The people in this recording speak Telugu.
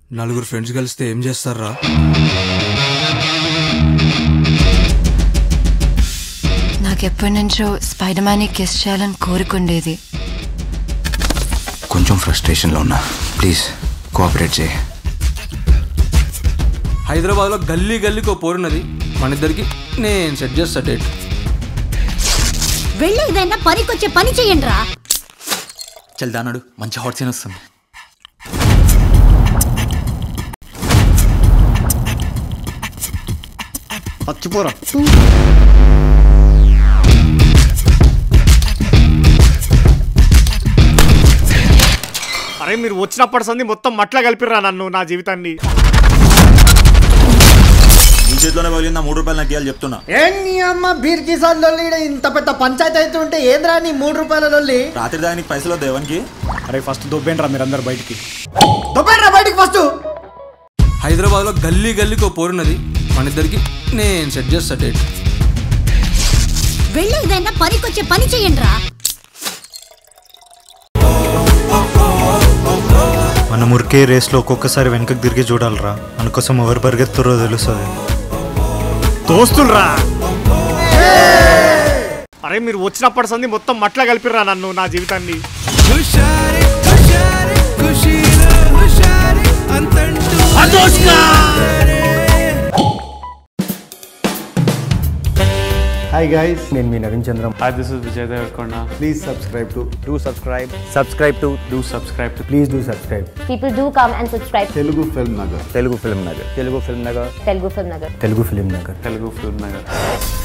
నలుగురు ఫ్రెండ్స్ కలిస్తే ఏం చేస్తారా నాకెప్పటి నుంచో స్పైడర్ మ్యాన్ కిస్ చేయాలని కోరుకుండేది కొంచెం ఫ్రస్ట్రేషన్లో ఉన్నా ప్లీజ్ కోఆపరేట్ చేయి హైదరాబాద్ లో గల్లీ గల్లీకి ఓ పోరున్నది మన ఇద్దరికి నేను సెట్ చేస్తా డేట్ వెళ్ళి ఏదైనా పనికొచ్చే పని చెయ్యండి రా చల్ దానాడు మంచి హాట్ సీన్ వస్తుంది పచ్చిపోరా అరే మీరు వచ్చినప్పటి సంది మొత్తం మట్లా కలిపిర్రా నన్ను నా జీవితాన్ని నీ చేతిలోనే పగిలింది నా మూడు రూపాయలు నాకు ఇవ్వాలి చెప్తున్నా ఏంటి అమ్మ బీర్ కిసాన్ లొల్లి ఈడ ఇంత పెద్ద పంచాయతీ అవుతుంటే ఏంద్రా నీ మూడు రూపాయల లొల్లి రాత్రి దానికి పైసలు దేవనికి అరే ఫస్ట్ దొబ్బేంట్రా మీరందరు బయటికి దుబ్బేట్రా బయటికి ఫస్ట్ హైదరాబాద్ లో గల్లీ గల్లీకి ఓ పోరున్నది మన ఇద్దరికి నేను సెట్ చేస్తా డేట్ వెళ్ళి ఏదైనా పనికొచ్చే పని చెయ్యండి రా మన మురికే రేస్లో ఒక్కొక్కసారి వెనకకు తిరిగి చూడాలిరా మన కోసం ఎవరు పరిగెత్తురో తెలుస్తుంది దోస్తులరా అరే మీరు వచ్చినప్పటి సంది మొత్తం మట్లా కలిపిర్రా నన్ను నా జీవితాన్ని హాయ్ గైస్ నేను మీ Naveen Chandram Hi, this is Vijay Devarkonda. Please subscribe to do subscribe subscribe to Do subscribe to please do subscribe People do come and subscribe to Telugu film Nagar Telugu film Nagar Telugu film Nagar Telugu Film Nagar. Telugu film Nagar Telugu Film Nagar.